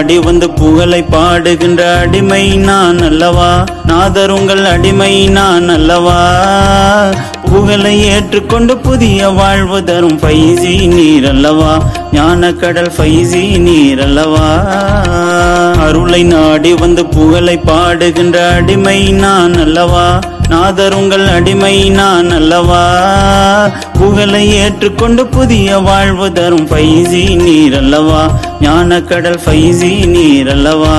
நாடி வந்து புகழை பாடுகின்ற அடிமை நான் அல்லவா நாதர் உங்கள் அடிமை நான் அல்லவா புகழை ஏற்றுக்கொண்டு புதிய வாழ்வு தரும் ஃபைசி நீர் அல்லவா ஞான கடல் ஃபைசி நீர் அல்லவா அருளை நாடி வந்து புகழை பாடுகின்ற அடிமை நான் அல்லவா நாதர் உங்கள் அடிமை நான் அல்லவா புகழை ஏற்றுக்கொண்டு புதிய வாழ்வு தரும் ஃபைசி நீர் அல்லவா ஞான கடல் ஃபைசி நீர் அல்லவா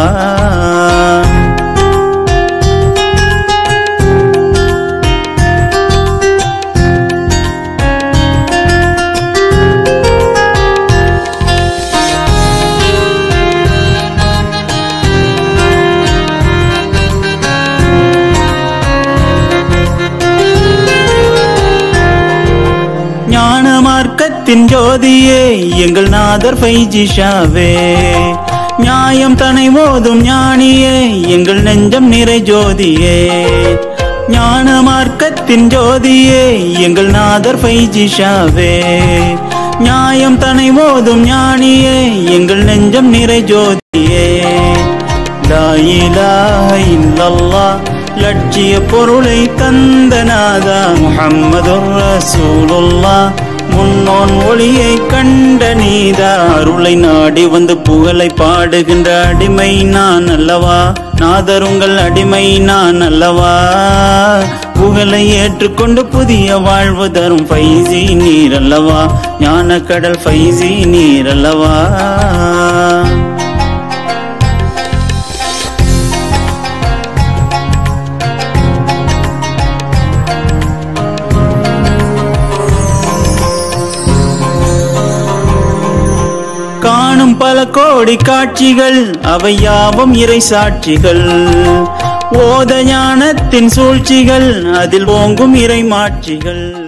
ஞான மார்க்கத்தின் ஜோதியே எங்கள் நாதர் ஃபைஜிஷாவே நியாயம் தனை ஓதும் ஞானியே எங்கள் நெஞ்சம் நிறை ஜோதியே ஞான மார்க்கத்தின் ஜோதியே எங்கள் நாதர் ஃபைஜிஷாவே நியாயம் தனை ஓதும் ஞானியே எங்கள் நெஞ்சம் நிறை ஜோதியே லா இலாஹ இல்லல்லாஹ் லட்சிய பொருளை தந்த நாதா முஹம்மதுர் ரசூலுல்லாஹ் முன்னோன் ஒளியை கண்ட நீதா அருளை நாடி வந்து புகழை பாடுகின்ற அடிமை நான் அல்லவா நாதர் உங்கள் அடிமை நான் அல்லவா புகழை ஏற்றுக்கொண்டு புதிய வாழ்வு தரும் ஃபைசி நீர் அல்லவா ஞான கடல் ஃபைசி நீர் அல்லவா காணும் பல கோடி காட்சிகள் அவை யாவும் இறை சாட்சிகள் ஓத ஞானத்தின் சூழ்ச்சிகள் அதில் ஓங்கும் இறை மாட்சிகள்